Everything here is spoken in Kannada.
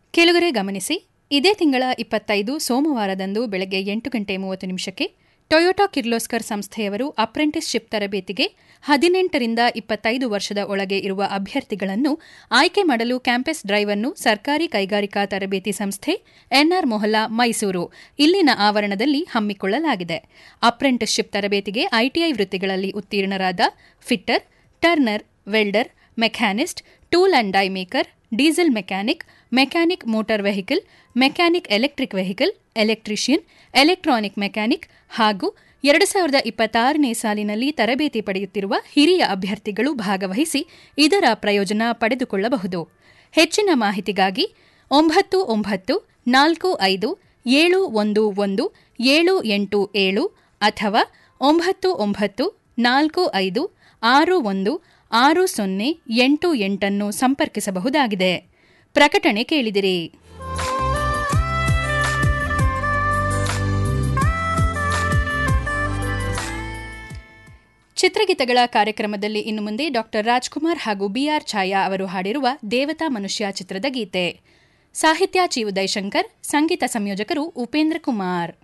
ಕೆಲವರೇ ಗಮನಿಸಿ ಇದೇ ತಿಂಗಳ ಇಪ್ಪತ್ತೈದು ಸೋಮವಾರದಂದು ಬೆಳಗ್ಗೆ ಎಂಟು ಗಂಟೆ ಮೂವತ್ತು ನಿಮಿಷಕ್ಕೆ ಟೊಯೋಟಾ ಕಿರ್ಲೋಸ್ಕರ್ ಸಂಸ್ಥೆಯವರು ಅಪ್ರೆಂಟಿಸ್ಶಿಪ್ ತರಬೇತಿಗೆ ಹದಿನೆಂಟರಿಂದ ಇಪ್ಪತ್ತೈದು ವರ್ಷದ ಒಳಗೆ ಇರುವ ಅಭ್ಯರ್ಥಿಗಳನ್ನು ಆಯ್ಕೆ ಮಾಡಲು ಕ್ಯಾಂಪಸ್ ಡ್ರೈವ್ ಅನ್ನು ಸರ್ಕಾರಿ ಕೈಗಾರಿಕಾ ತರಬೇತಿ ಸಂಸ್ಥೆ ಎನ್ಆರ್ ಮೊಹಲ್ಲಾ ಮೈಸೂರು ಇಲ್ಲಿನ ಆವರಣದಲ್ಲಿ ಹಮ್ಮಿಕೊಳ್ಳಲಾಗಿದೆ ಅಪ್ರೆಂಟಿಸ್ಶಿಪ್ ತರಬೇತಿಗೆ ಐಟಿಐ ವೃತ್ತಿಗಳಲ್ಲಿ ಉತ್ತೀರ್ಣರಾದ fitter turner welder machinist tool and die maker diesel mechanic mechanic motor vehicle mechanic electric vehicle electrician electronic mechanic ಹಾಗೂ ಎರಡು ಸಾವಿರದ ಇಪ್ಪತ್ತಾರನೇ ಸಾಲಿನಲ್ಲಿ ತರಬೇತಿ ಪಡೆಯುತ್ತಿರುವ ಹಿರಿಯ ಅಭ್ಯರ್ಥಿಗಳು ಭಾಗವಹಿಸಿ ಇದರ ಪ್ರಯೋಜನ ಪಡೆದುಕೊಳ್ಳಬಹುದು ಹೆಚ್ಚಿನ ಮಾಹಿತಿಗಾಗಿ ಒಂಬತ್ತು ಒಂಬತ್ತು ನಾಲ್ಕು ಐದು ಏಳು ಒಂದು ಒಂದು ಏಳು ಎಂಟು ಏಳು ಅಥವಾ ಒಂಬತ್ತು ಒಂಬತ್ತು ನಾಲ್ಕು ಐದು ಆರು ಒಂದು ಆರು ಸೊನ್ನೆ ಎಂಟು ಎಂಟನ್ನು ಸಂಪರ್ಕಿಸಬಹುದಾಗಿದೆ ಪ್ರಕಟಣೆ ಕೇಳಿದಿರಿ ಚಿತ್ರಗೀತೆಗಳ ಕಾರ್ಯಕ್ರಮದಲ್ಲಿ ಇನ್ನು ಮುಂದೆ ಡಾಕ್ಟರ್ ರಾಜ್ಕುಮಾರ್ ಹಾಗೂ ಬಿಆರ್ ಛಾಯಾ ಅವರು ಹಾಡಿರುವ ದೇವತಾ ಮನುಷ್ಯ ಚಿತ್ರದ ಗೀತೆ ಸಾಹಿತ್ಯ ಚಿ ಉದಯಶಂಕರ್ ಸಂಗೀತ ಸಂಯೋಜಕರು ಉಪೇಂದ್ರ ಕುಮಾರ್